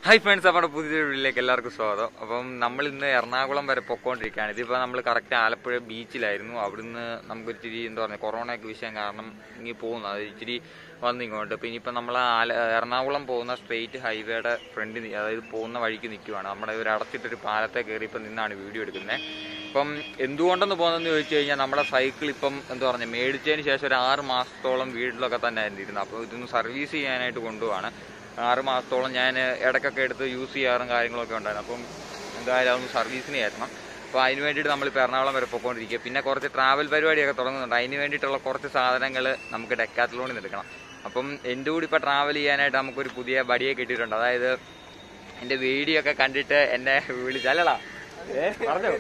Hi friends നമ്മുടെ പുതിയ വീട്ടിലേക്ക് എല്ലാവർക്കും സ്വാഗതം അപ്പം നമ്മൾ ഇന്ന് എറണാകുളം വരെ പൊക്കോണ്ടിരിക്കുകയാണ് ഇതിപ്പോൾ നമ്മൾ കറക്റ്റ് ആലപ്പുഴ ബീച്ചിലായിരുന്നു അവിടുന്ന് നമുക്ക് ഇച്ചിരി എന്താ പറയുക കൊറോണയൊക്കെ വിഷയം കാരണം ഇങ്ങനെ പോകുന്നു അത് ഇച്ചിരി വന്നു ഇങ്ങോട്ട് ഇപ്പം ഇനിയിപ്പോൾ നമ്മൾ ആല എറണാകുളം പോകുന്ന സ്ട്രെയിറ്റ് ഹൈവേയുടെ ഫ്രണ്ടിൽ അതായത് പോകുന്ന വഴിക്ക് നിൽക്കുവാണ് നമ്മുടെ ഒരു അടച്ചിട്ടൊരു പാലത്തെ കയറി ഇപ്പം നിന്നാണ് വീഡിയോ എടുക്കുന്നത് ഇപ്പം എന്തുകൊണ്ടെന്ന് പോകുന്നതെന്ന് ചോദിച്ചു കഴിഞ്ഞാൽ നമ്മുടെ സൈക്കിൾ ഇപ്പം എന്താ പറയുക മേടിച്ചതിന് ശേഷം ഒരു ആറ് മാസത്തോളം വീട്ടിലൊക്കെ തന്നെ ആയിരുന്നു ഇരുന്നത് അപ്പോൾ ഇതൊന്ന് സർവീസ് ചെയ്യാനായിട്ട് കൊണ്ടുപോവാണ് ആറ് മാസത്തോളം ഞാൻ ഇടയ്ക്കൊക്കെ എടുത്ത് യൂസ് ചെയ്യാറും കാര്യങ്ങളൊക്കെ ഉണ്ടായിരുന്നു അപ്പം എന്തായാലും അതൊന്ന് സർവീസിന് കയറ്റണം അപ്പോൾ അതിന് വേണ്ടിയിട്ട് നമ്മളിപ്പോൾ എറണാകുളം വരെ പോയിക്കൊണ്ടിരിക്കുക പിന്നെ കുറച്ച് ട്രാവൽ പരിപാടിയൊക്കെ തുടങ്ങുന്നുണ്ട് അതിന് വേണ്ടിയിട്ടുള്ള കുറച്ച് സാധനങ്ങൾ നമുക്ക് ഡെക്കാത്തലോണിൽ നിന്ന് എടുക്കണം അപ്പം എൻ്റെ കൂടി ഇപ്പോൾ ട്രാവൽ ചെയ്യാനായിട്ട് നമുക്കൊരു പുതിയ ബടിയെ കിട്ടിയിട്ടുണ്ട് അതായത് എൻ്റെ വീഡിയോ ഒക്കെ കണ്ടിട്ട് എന്നെ വിളിച്ചല്ലടാ ഏ പറഞ്ഞോ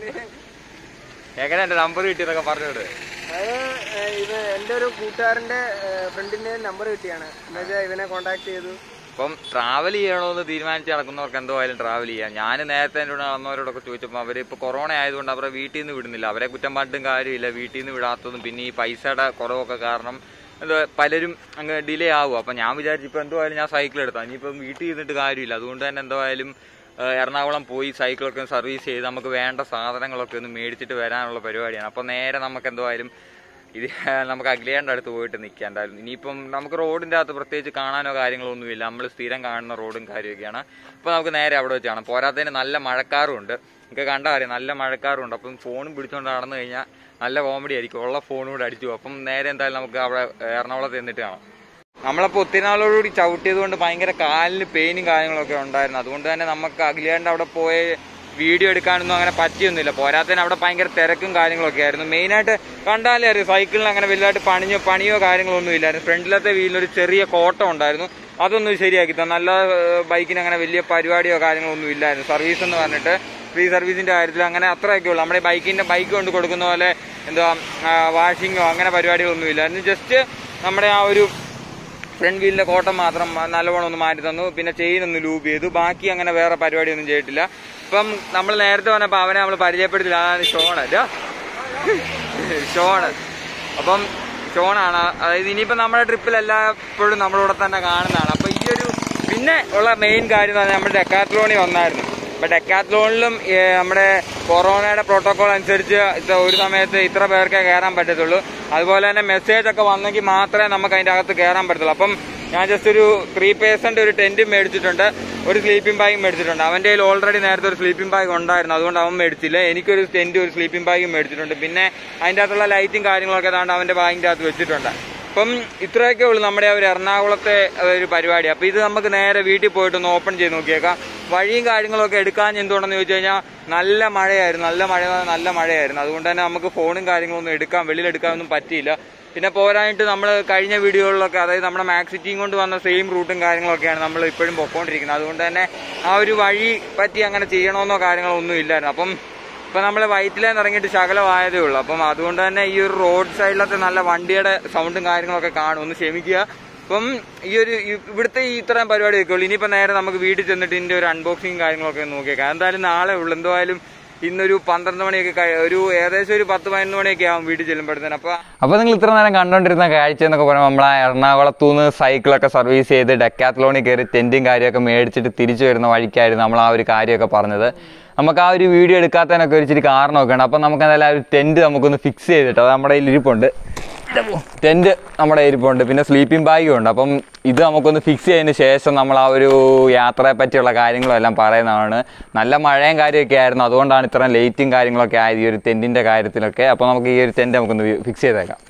എങ്ങനെ എൻ്റെ നമ്പർ കിട്ടിയതൊക്കെ പറഞ്ഞോട് അത് ഏഹ്, ഇത് എൻ്റെ ഒരു കൂട്ടുകാരന്റെ ഫ്രണ്ടിന്റെ നമ്പർ കിട്ടിയാണ് എന്നുവെച്ചാൽ ഇവനെ കോണ്ടാക്ട് ചെയ്തു അപ്പം ട്രാവൽ ചെയ്യണമെന്ന് തീരുമാനിച്ച് നടക്കുന്നവർക്ക് എന്തോ ആയാലും ട്രാവൽ ചെയ്യാം ഞാൻ നേരത്തെ എന്നോട് വന്നവരോടൊക്കെ ചോദിച്ചപ്പോൾ അവർ ഇപ്പോൾ കൊറോണ ആയതുകൊണ്ട് അവരെ വീട്ടിൽ നിന്ന് വിടുന്നില്ല അവരെ കുറ്റം പറഞ്ഞിട്ടും കാര്യമില്ല വീട്ടിൽ നിന്ന് വിടാത്തതും പിന്നെ ഈ പൈസയുടെ കുറവൊക്കെ കാരണം എന്താ പലരും അങ്ങ് ഡിലേ ആവും അപ്പം ഞാൻ വിചാരിച്ചു ഇപ്പം എന്തോ ആയാലും ഞാൻ സൈക്കിൾ എടുത്താൽ ഇനിയിപ്പം വീട്ടിൽ ഇരുന്നിട്ട് കാര്യമില്ല അതുകൊണ്ട് തന്നെ എന്തോ ആയാലും ഏഹ്, എറണാകുളം പോയി സൈക്കിളൊക്കെ ഒന്ന് സർവീസ് ചെയ്ത് നമുക്ക് വേണ്ട സാധനങ്ങളൊക്കെ ഒന്ന് മേടിച്ചിട്ട് വരാനുള്ള പരിപാടിയാണ് അപ്പം നേരെ നമുക്ക് എന്തോ ആയാലും ഇത് നമുക്ക് അഗ്ലിയാണ്ട് അടുത്ത് പോയിട്ട് നിൽക്കാം എന്തായാലും ഇനിയിപ്പം നമുക്ക് റോഡിൻ്റെ അകത്ത് പ്രത്യേകിച്ച് കാണാനോ കാര്യങ്ങളോ ഒന്നുമില്ല നമ്മൾ സ്ഥിരം കാണുന്ന റോഡും കാര്യമൊക്കെയാണ് അപ്പോൾ നമുക്ക് നേരെ അവിടെ വെച്ച് കാണാം പോരാത്തതിന് നല്ല മഴക്കാറും ഉണ്ട് നിങ്ങൾക്ക് കണ്ടാൽ അറിയാം നല്ല മഴക്കാറും ഉണ്ട് അപ്പം ഫോണും പിടിച്ചുകൊണ്ട് നടന്നു കഴിഞ്ഞാൽ നല്ല കോമഡി ആയിരിക്കും ഉള്ള ഫോണും കൂടെ അടിച്ചു പോകും. അപ്പം നേരെ എന്തായാലും നമുക്ക് അവിടെ എറണാകുളത്ത് എന്നിട്ട് കാണാം നമ്മളപ്പോൾ ഒത്തിരി നാളോടുകൂടി ചവിട്ടിയത് കൊണ്ട് ഭയങ്കര കാലിന് പെയിനും കാര്യങ്ങളൊക്കെ ഉണ്ടായിരുന്നു അതുകൊണ്ട് തന്നെ നമുക്ക് അഖിലേണ്ട അവിടെ പോയി വീഡിയോ എടുക്കാനൊന്നും അങ്ങനെ പറ്റിയൊന്നുമില്ല പോരാത്തതിന് അവിടെ ഭയങ്കര തിരക്കും കാര്യങ്ങളൊക്കെ ആയിരുന്നു മെയിനായിട്ട് കണ്ടാലേ അറിയാം സൈക്കിളിന് അങ്ങനെ വലുതായിട്ട് പണിയോ പണിയോ കാര്യങ്ങളോ ഒന്നും ഇല്ലായിരുന്നു ഫ്രണ്ടിലത്തെ വീലിനൊരു ചെറിയ കോട്ടം ഉണ്ടായിരുന്നു അതൊന്നും ശരിയാക്കി തന്നെ നല്ല ഏഹ്, ബൈക്കിന് അങ്ങനെ വലിയ പരിപാടിയോ കാര്യങ്ങളോ ഒന്നും ഇല്ലായിരുന്നു സർവീസ് എന്ന് പറഞ്ഞിട്ട് ഫ്രീ സർവീസിന്റെ കാര്യത്തിൽ അങ്ങനെ അത്രയൊക്കെ ഉള്ളൂ നമ്മുടെ ബൈക്കിന്റെ ബൈക്ക് കൊണ്ട് കൊടുക്കുന്ന പോലെ എന്താ വാഷിങ്ങോ അങ്ങനെ പരിപാടികളൊന്നും ഇല്ലായിരുന്നു ജസ്റ്റ് നമ്മുടെ ആ ഒരു ഫ്രണ്ട് വീലിന്റെ കോട്ടം മാത്രം നല്ലവണ്ണം ഒന്ന് മാറ്റി തന്നു പിന്നെ ചെയിൻ ഒന്ന് ലൂബ് ചെയ്തു ബാക്കി അങ്ങനെ വേറെ പരിപാടിയൊന്നും ചെയ്തിട്ടില്ല ഇപ്പം നമ്മൾ നേരത്തെ വന്നപ്പോൾ അവനെ നമ്മൾ പരിചയപ്പെടുത്തില്ല അതാണ് ഷോണ് ഇതാ. ഷോണ് അപ്പം ഷോണാണ് അതായത് ഇനിയിപ്പോൾ നമ്മുടെ ട്രിപ്പിൽ എല്ലായ്പ്പോഴും നമ്മളിവിടെ തന്നെ കാണുന്നതാണ് അപ്പോൾ ഈ ഒരു പിന്നെ ഉള്ള മെയിൻ കാര്യം എന്ന് പറഞ്ഞാൽ നമ്മൾ ഡെക്കാത്ലോണി വന്നായിരുന്നു അപ്പൊ ഡെക്കാത്ലോണിലും നമ്മുടെ കൊറോണയുടെ പ്രോട്ടോകോൾ അനുസരിച്ച് ഇത് ഒരു സമയത്ത് ഇത്ര പേർക്കേ കയറാൻ പറ്റത്തുള്ളൂ അതുപോലെ തന്നെ മെസ്സേജ് ഒക്കെ വന്നെങ്കിൽ മാത്രമേ നമുക്ക് അതിന്റെ അകത്ത് കയറാൻ പറ്റത്തുള്ളൂ അപ്പം ഞാൻ ജസ്റ്റ് ഒരു ത്രീ പേഴ്സന്റ് ഒരു ടെന്റും മേടിച്ചിട്ടുണ്ട് ഒരു സ്ലീപ്പിംഗ് ബാഗും മേടിച്ചിട്ടുണ്ട് അവന്റെ കയ്യിൽ ഓൾറെഡി നേരത്തെ ഒരു സ്ലീപ്പിംഗ് ബാഗ് ഉണ്ടായിരുന്നു അതുകൊണ്ട് അവൻ മേടിച്ചില്ല എനിക്കൊരു ടെന്റും ഒരു സ്ലീപ്പിംഗ് ബാഗും മേടിച്ചിട്ടുണ്ട് പിന്നെ അതിന്റെ അകത്തുള്ള ലൈറ്റും കാര്യങ്ങളൊക്കെ ഏതാണ്ട് അവന്റെ ബാഗിന്റെ അകത്ത് വെച്ചിട്ടുണ്ട് അപ്പം ഇത്രയൊക്കെ ഉള്ളൂ നമ്മുടെ ആ ഒരു എറണാകുളത്തെ ഒരു പരിപാടി അപ്പൊ ഇത് നമുക്ക് നേരെ വീട്ടിൽ പോയിട്ട് ഒന്ന് ഓപ്പൺ ചെയ്ത് നോക്കിയേക്കാം വഴിയും കാര്യങ്ങളൊക്കെ എടുക്കാൻ എന്തുകൊണ്ടെന്ന് ചോദിച്ചു കഴിഞ്ഞാൽ നല്ല മഴയായിരുന്നു നല്ല മഴ എന്ന് പറഞ്ഞാൽ നല്ല മഴയായിരുന്നു അതുകൊണ്ട് തന്നെ നമുക്ക് ഫോണും കാര്യങ്ങളൊന്നും എടുക്കാൻ വെളിയിൽ എടുക്കാനൊന്നും പറ്റിയില്ല പിന്നെ പോരായിട്ട് നമ്മൾ കഴിഞ്ഞ വീഡിയോകളിലൊക്കെ അതായത് നമ്മുടെ മാക്സിറ്റിയും കൊണ്ട് വന്ന സെയിം റൂട്ടും കാര്യങ്ങളൊക്കെയാണ് നമ്മൾ ഇപ്പോഴും പൊക്കോണ്ടിരിക്കുന്നത് അതുകൊണ്ട് തന്നെ ആ ഒരു വഴി പറ്റി അങ്ങനെ ചെയ്യണമെന്നോ കാര്യങ്ങളോ ഒന്നും ഇല്ലായിരുന്നു അപ്പം ഇപ്പൊ നമ്മൾ വൈറ്റിലേന്ന് ഇറങ്ങിയിട്ട് ശകലമായതേ ഉള്ളൂ അപ്പം അതുകൊണ്ട് തന്നെ ഈ ഒരു റോഡ് സൈഡിലത്തെ നല്ല വണ്ടിയുടെ സൗണ്ടും കാര്യങ്ങളൊക്കെ കാണും ഒന്ന് ക്ഷമിക്കുക അപ്പം ഈ ഒരു ഈ- ഇവിടുത്തെ ഈ ഇത്രയും പരിപാടിയൊക്കെ ഉള്ളൂ ഇനിയിപ്പോ നേരെ നമുക്ക് വീട്ടിൽ ചെന്നിട്ട് ഇതിന്റെ ഒരു അൺബോക്സിങ് കാര്യങ്ങളൊക്കെ ഒന്ന് നോക്കിയേക്കാം എന്തായാലും നാളെ ഉള്ളൂ എന്തായാലും ഇന്നൊരു പന്ത്രണ്ട് മണിയൊക്കെ കഴി- ഒരു ഏകദേശം ഒരു പത്ത് പതിനൊന്ന് മണിയൊക്കെ ആവും വീട്ടിൽ ചെല്ലുമ്പോഴത്തേന് അപ്പൊ അപ്പൊ നിങ്ങൾ ഇത്ര നേരം കണ്ടോണ്ടിരുന്ന കാഴ്ച എന്നൊക്കെ പറയുമ്പോൾ നമ്മളെ എറണാകുളത്തു നിന്ന് സൈക്കിളൊക്കെ സർവീസ് ചെയ്ത് ഡെക്കാത്ലോണിൽ കയറി ടെന്റും കാര്യമൊക്കെ മേടിച്ചിട്ട് തിരിച്ചു വരുന്ന വഴിക്കായിരുന്നു നമ്മൾ ആ ഒരു കാര്യമൊക്കെ പറഞ്ഞത് നമുക്ക് ആ ഒരു വീഡിയോ എടുക്കാത്തതിനൊക്കെ ഒരു ഇച്ചിരി കാരണമൊക്കെ ഉണ്ട് അപ്പം നമുക്ക് എന്തായാലും ആ ഒരു ടെന്റ് നമുക്കൊന്ന് ഫിക്സ് ചെയ്തിട്ട് അത് നമ്മുടെ കയ്യിൽ ഇരിപ്പുണ്ട് ടെന്റ് നമ്മുടെ ഇരിപ്പുണ്ട് പിന്നെ സ്ലീപ്പിംഗ് ബാഗും ഉണ്ട് അപ്പം ഇത് നമുക്കൊന്ന് ഫിക്സ് ചെയ്തതിന് ശേഷം നമ്മൾ ആ ഒരു യാത്രയെ പറ്റിയുള്ള കാര്യങ്ങളും എല്ലാം പറയുന്നതാണ് നല്ല മഴയും കാര്യമൊക്കെ ആയിരുന്നു അതുകൊണ്ടാണ് ഇത്രയും ലേറ്റും കാര്യങ്ങളൊക്കെ ആയത് ഈ ഒരു ടെന്റിന്റെ കാര്യത്തിലൊക്കെ അപ്പോൾ നമുക്ക് ഈ ഒരു ടെന്റ് നമുക്കൊന്ന് ഫിക്സ് ചെയ്തേക്കാം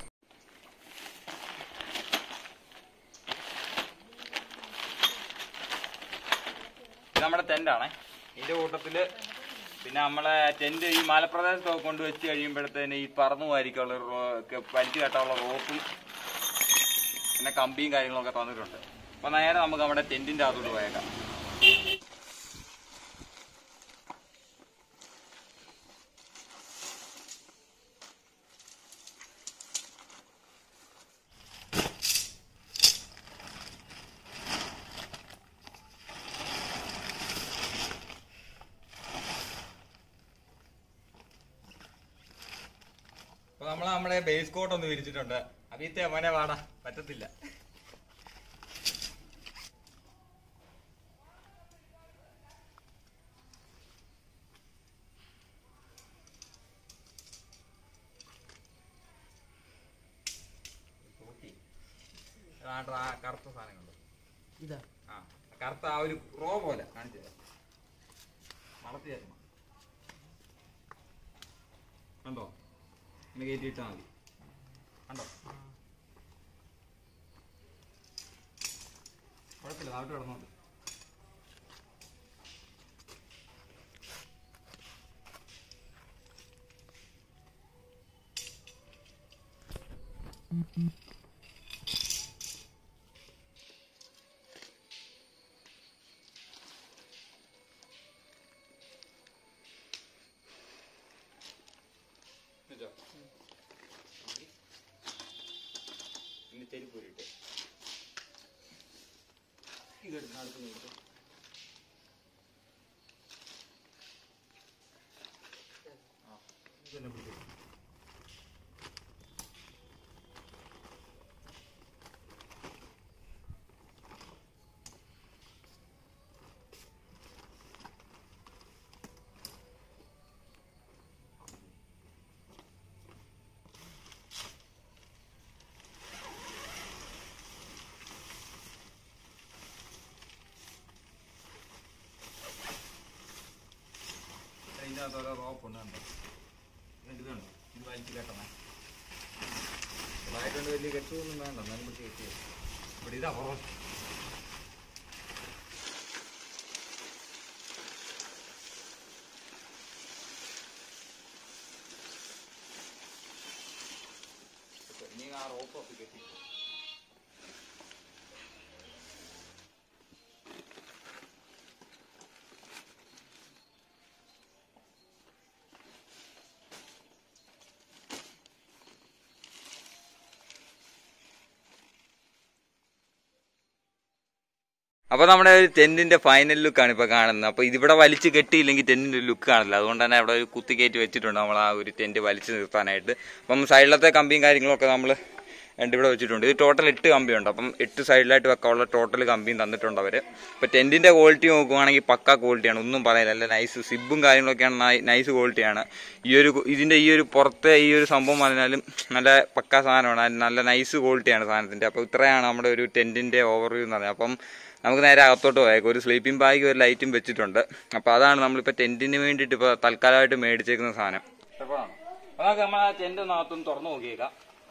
ഇത് നമ്മുടെ ടെന്റാണേ ഇതിന്റെ കൂട്ടത്തില് പിന്നെ നമ്മളെ ടെന്റ് ഈ മലപ്രദേശത്തൊക്കെ കൊണ്ട് വെച്ച് കഴിയുമ്പോഴത്തേന് ഈ പറന്നു പോയിരിക്കുള്ള വലിച്ചു കെട്ടാനുള്ള റോപ്പും പിന്നെ കമ്പിയും കാര്യങ്ങളൊക്കെ തന്നിട്ടുണ്ട് അപ്പൊ നേരെ നമുക്ക് നമ്മുടെ ടെന്റിന്റെ അകത്തോട്ട് പോയേക്കാം അപ്പൊ നമ്മൾ നമ്മുടെ ബേസ് കോട്ട് ഒന്ന് വിരിച്ചിട്ടുണ്ട് അഭിത്തെ മോനെ വാടാ പറ്റത്തില്ല ആ ഡ്രാ കറുത്ത സാധനങ്ങളുണ്ട് ഇതാ ആ കറുത്ത ആ ഒരു റോ പോലെ കാണിച്ചു തരാം വളർത്തി തരണം കണ്ടോ ഇങ്ങനെ കയറ്റിയിട്ടാൽ മതി കണ്ടോ കുഴപ്പമില്ല താഴോട്ട് കിടന്നോണ്ട് വെച്ചോ. ഇനി ചെരുപ്പ് ഊരിയിട്ടെ. ഇതെടുത്ത് അടുത്ത് നീട്ട്. ആ, ഇതെന്നെ പിടിച്ചോ. ഇതിൻ്റെ അകത്ത് ഓരോ റോപ്പ് ഉണ്ട് കണ്ടോ ഇത് കണ്ടോ ഇത് വലിച്ച് കെട്ടണേ ഇതായിട്ടുണ്ട് വലിയ കെട്ടൊന്നും വേണ്ട എന്നാലും പിടിച്ച് കെട്ടിയത് ഇവിടെ ഇതാ പുറം ഇനി ആ റോപ്പൊക്കെ കെട്ടി അപ്പൊ നമ്മുടെ ഒരു ടെന്റിന്റെ ഫൈനൽ ലുക്കാണ് ഇപ്പൊ കാണുന്നത് അപ്പൊ ഇതിവിടെ വലിച്ചു കെട്ടിയില്ലെങ്കിൽ ടെന്റിന്റെ ലുക്ക് കാണില്ല അതുകൊണ്ട് തന്നെ അവിടെ ഒരു കുത്തി കയറ്റി വെച്ചിട്ടുണ്ട് നമ്മൾ ആ ഒരു ടെന്റ് വലിച്ചു നിർത്താനായിട്ട് അപ്പം സൈഡിലത്തെ കമ്പിയും കാര്യങ്ങളൊക്കെ നമ്മൾ രണ്ടിവിടെ വെച്ചിട്ടുണ്ട് ഇത് ടോട്ടൽ എട്ട് കമ്പിയുണ്ട് അപ്പം എട്ട് സൈഡിലായിട്ട് വെക്കാനുള്ള ടോട്ടൽ കമ്പിയും തന്നിട്ടുണ്ട് അവര് ഇപ്പൊ ടെന്റിന്റെ ക്വാളിറ്റി നോക്കുവാണെങ്കിൽ പക്ക ക്വാളിറ്റിയാണ് ഒന്നും പറയാനില്ല നല്ല നൈസ് സിബും കാര്യങ്ങളൊക്കെയാണ് നൈസ് ക്വാളിറ്റിയാണ് ഈ ഒരു ഇതിന്റെ ഈ ഒരു പുറത്തെ ഈ ഒരു സംഭവം പറഞ്ഞാലും നല്ല പക്ക സാധനമാണ് അത് നല്ല നൈസ് ക്വാളിറ്റിയാണ് സാധനത്തിന്റെ അപ്പോൾ ഇത്രയാണ് നമ്മുടെ ഒരു ടെന്റിന്റെ ഓവർവ്യൂ എന്ന് പറഞ്ഞത് അപ്പം നമുക്ക് നേരെ അകത്തോട്ട് പോയേക്കാം ഒരു സ്ലീപ്പിംഗ് ബാഗ് ഒരു ലൈറ്റും വെച്ചിട്ടുണ്ട് അപ്പോൾ അതാണ് നമ്മളിപ്പോൾ ടെന്റിന് വേണ്ടിയിട്ട് ഇപ്പോൾ തൽക്കാലമായിട്ട് മേടിച്ചേക്കുന്ന സാധനം അതൊക്കെ നമ്മൾ ആ ടെന്റ് ഒന്ന് അകത്തൊന്ന് തുറന്നു നോക്കിയേക്കാം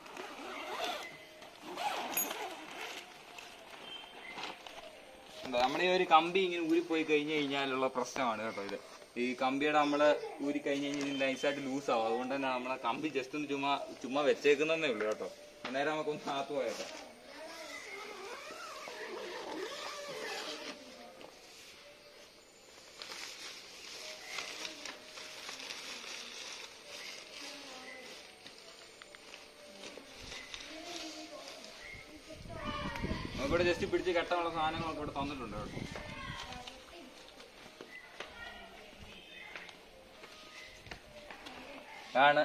നമ്മുടെ ഈ ഒരു കമ്പി ഇങ്ങനെ ഊരിപ്പോയി കഴിഞ്ഞ് കഴിഞ്ഞാലുള്ള പ്രശ്നമാണ് കേട്ടോ ഇത് ഈ കമ്പിയുടെ നമ്മള് ഊരി കഴിഞ്ഞ് കഴിഞ്ഞാൽ ഇത് നൈസായിട്ട് ലൂസ് ആവും അതുകൊണ്ട് തന്നെ നമ്മളെ കമ്പി ജസ്റ്റ് ഒന്ന് ചുമ്മാ ചുമ്മാ വെച്ചേക്കുന്നതേ ഉള്ളൂ കേട്ടോ അന്നേരം നമുക്കൊന്ന് അകത്ത് പോയേക്കാം നമുക്കിവിടെ ജസ്റ്റ് പിടിച്ച് കെട്ടാനുള്ള സാധനങ്ങളൊക്കെ ഇവിടെ തന്നിട്ടുണ്ട് കേട്ടോ ആണ്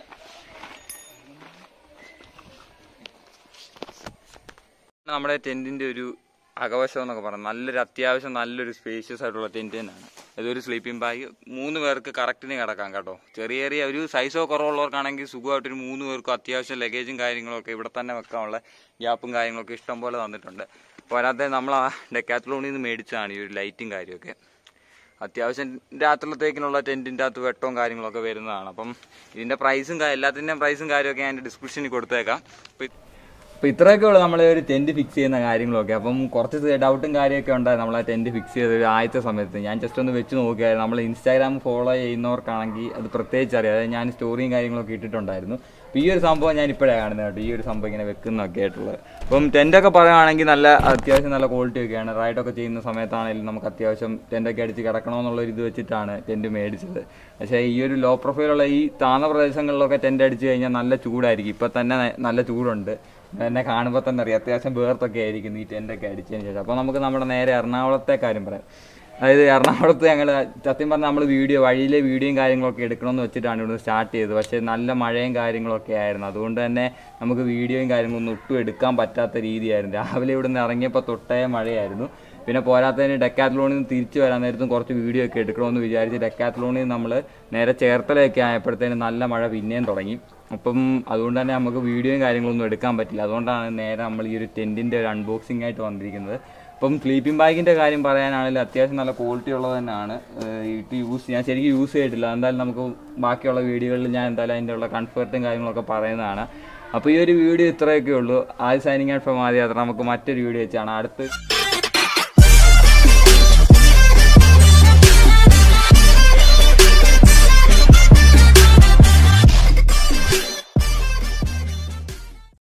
നമ്മുടെ ടെന്റിന്റെ ഒരു അകവശം എന്നൊക്കെ പറയാം നല്ലൊരു അത്യാവശ്യം നല്ലൊരു സ്പേഷ്യസ് ആയിട്ടുള്ള ടെന്റ് തന്നെയാണ് ഇതൊരു സ്ലീപ്പിംഗ് ബാഗ് മൂന്ന് പേർക്ക് കറക്റ്റിന് കിടക്കാം കേട്ടോ ചെറിയ ചെറിയ ഒരു സൈസോ കുറവുള്ളവർക്കാണെങ്കിൽ സുഖമായിട്ടൊരു മൂന്ന് പേർക്കും അത്യാവശ്യം ലഗേജും കാര്യങ്ങളൊക്കെ ഇവിടെ തന്നെ വെക്കാനുള്ള ഗ്യാപ്പും കാര്യങ്ങളൊക്കെ ഇഷ്ടം പോലെ തന്നിട്ടുണ്ട് പോരാതെ നമ്മൾ ആ ഡെക്കാത്ലോണിൽ നിന്ന് മേടിച്ചതാണ് ഈ ഒരു ലൈറ്റും കാര്യമൊക്കെ അത്യാവശ്യം രാത്രിലത്തേക്കിനുള്ള ടെന്റിന്റെ അകത്ത് വെട്ടവും കാര്യങ്ങളൊക്കെ വരുന്നതാണ് അപ്പം ഇതിന്റെ പ്രൈസും കാ- എല്ലാത്തിന്റെയും പ്രൈസും കാര്യമൊക്കെ ഞാൻ ഡിസ്ക്രിപ്ഷനിൽ കൊടുത്തേക്കാം അപ്പൊ ഇത്- അപ്പൊ ഇത്രയൊക്കെ ഉള്ളു നമ്മൾ ഒരു ടെന്റ് ഫിക്സ് ചെയ്യുന്ന കാര്യങ്ങളൊക്കെ അപ്പം കുറച്ച് ഡൗട്ടും കാര്യമൊക്കെ ഉണ്ടായി നമ്മൾ ആ ടെന്റ് ഫിക്സ് ചെയ്ത ഒരു ആദ്യത്തെ സമയത്ത് ഞാൻ ജസ്റ്റ് ഒന്ന് വെച്ച് നോക്കിയായിരുന്നു നമ്മൾ ഇൻസ്റ്റാഗ്രാം ഫോളോ ചെയ്യുന്നവർക്കാണെങ്കിൽ അത് പ്രത്യേകിച്ച് അറിയാം അതായത് ഞാൻ സ്റ്റോറിയും കാര്യങ്ങളൊക്കെ ഇട്ടിട്ടുണ്ടായിരുന്നു അപ്പോൾ ഈ ഒരു സംഭവം ഞാൻ ഇപ്പോഴാണ് കാണുന്നത് കേട്ടോ ഈ ഒരു സംഭവം ഇങ്ങനെ വെക്കുന്നൊക്കെ ആയിട്ടുള്ളത് അപ്പം ടെൻ്റൊക്കെ പറയുകയാണെങ്കിൽ നല്ല അത്യാവശ്യം നല്ല ക്വാളിറ്റി ഒക്കെയാണ് റൈഡൊക്കെ ചെയ്യുന്ന സമയത്താണെങ്കിലും നമുക്ക് അത്യാവശ്യം ടെൻ്റൊക്കെ അടിച്ച് കിടക്കണമെന്നുള്ള ഒരു ഇത് വെച്ചിട്ടാണ് ടെൻറ്റ് മേടിച്ചത് പക്ഷേ ഈ ഒരു ലോ പ്രൊഫൈലുള്ള ഈ താഴ്ന്ന പ്രദേശങ്ങളിലൊക്കെ ടെൻ്റ് അടിച്ച് കഴിഞ്ഞാൽ നല്ല ചൂടായിരിക്കും ഇപ്പം തന്നെ ന- നല്ല ചൂടുണ്ട് എന്നെ കാണുമ്പോൾ തന്നെ അറിയാം അത്യാവശ്യം വേർത്തൊക്കെ ആയിരിക്കും ഈ ടെൻ്റൊക്കെ അടിച്ചതിന് ശേഷം അപ്പോൾ നമുക്ക് നമ്മുടെ നേരെ എറണാകുളത്തെ കാര്യം പറയാം അതായത് എറണാകുളത്ത് ഞങ്ങൾ സത്യം പറഞ്ഞാൽ നമ്മൾ വീഡിയോ വഴിയിലെ വീഡിയോയും കാര്യങ്ങളൊക്കെ എടുക്കണമെന്ന് വെച്ചിട്ടാണ് ഇവിടുന്ന് സ്റ്റാർട്ട് ചെയ്തത് പക്ഷേ നല്ല മഴയും കാര്യങ്ങളൊക്കെ ആയിരുന്നു അതുകൊണ്ട് തന്നെ നമുക്ക് വീഡിയോയും കാര്യങ്ങളൊന്നും ഒട്ടും എടുക്കാൻ പറ്റാത്ത രീതിയായിരുന്നു രാവിലെ ഇവിടുന്ന് ഇറങ്ങിയപ്പോൾ തൊട്ടേ മഴയായിരുന്നു പിന്നെ പോരാത്തതിന് ഡെക്കാത്ലോണിൽ നിന്ന് തിരിച്ചു വരാൻ നേരത്തും കുറച്ച് വീഡിയോ ഒക്കെ എടുക്കണമെന്ന് വിചാരിച്ച് ഡെക്കാത്ലോണിൽ നമ്മൾ നേരെ ചേർത്തലയൊക്കെ ആയപ്പോഴത്തേന് നല്ല മഴ പിന്നെയും തുടങ്ങി അപ്പം അതുകൊണ്ട് തന്നെ നമുക്ക് വീഡിയോയും കാര്യങ്ങളൊന്നും എടുക്കാൻ പറ്റില്ല അതുകൊണ്ടാണ് നേരെ നമ്മൾ ഈ ഒരു ടെൻറ്റിൻ്റെ ഒരു അൺബോക്സിംഗ് ആയിട്ട് വന്നിരിക്കുന്നത് ഇപ്പം സ്ലീപ്പിംഗ് ബാഗിൻ്റെ കാര്യം പറയാനാണെങ്കിൽ അത്യാവശ്യം നല്ല ക്വാളിറ്റി ഉള്ളത് തന്നെയാണ് ഏഹ് ഇത് യൂസ് ഞാൻ ശരിക്കും യൂസ് ചെയ്തിട്ടില്ല എന്തായാലും നമുക്ക് ബാക്കിയുള്ള വീഡിയോകളിൽ ഞാൻ എന്തായാലും അതിൻ്റെ ഉള്ള കൺഫേർട്ടും കാര്യങ്ങളൊക്കെ പറയുന്നതാണ് അപ്പോൾ ഈ ഒരു വീഡിയോ ഇത്രയൊക്കെ ഉള്ളൂ ആദ്യ സൈനിങ് ആയിട്ട് ഫ്രം ആദ്യ യാത്ര നമുക്ക് മറ്റൊരു വീഡിയോ വെച്ചാണ് അടുത്ത്